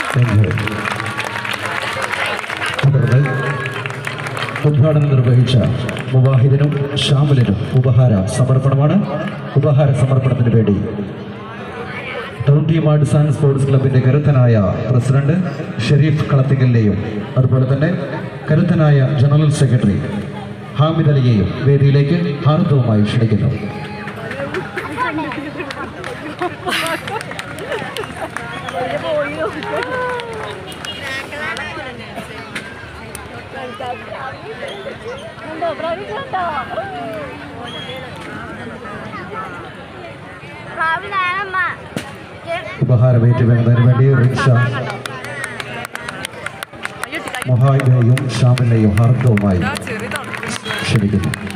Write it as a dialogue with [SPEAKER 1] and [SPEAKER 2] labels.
[SPEAKER 1] enjoy തുടർന്ന് ഉദ്ഘാടനം നിർവഹിച്ച മുവാഹിദിനും ഷാമിലിനും ഉപഹാര സമർപ്പണമാണ് ഉപഹാര സമർപ്പണത്തിന് വേണ്ടി town team arts and sports ക്ലബിന്റെ കരുത്തനായ പ്രസിഡന്റ് ഷെരീഫ് കളത്തിങ്കലിനെയും അതുപോലെ തന്നെ കരുത്തനായ ജനറൽ സെക്രട്ടറി ഹാമിദ് അലിയെയും വേദിയിലേക്ക് ഹാർദവുമായി ക്ഷണിക്കുന്നു
[SPEAKER 2] ഉണ്ടോ പ്രവിച്ചുണ്ടോ ഭാവിലാണമ്മ
[SPEAKER 1] ഉപഹാരം ഏറ്റുവാങ്ങുന്നതിന് വേണ്ടി റിക്ഷ മൊഹായിനെയും ഷാമിനെയും ഹാർദവുമായി ക്ഷണിക്കുന്നു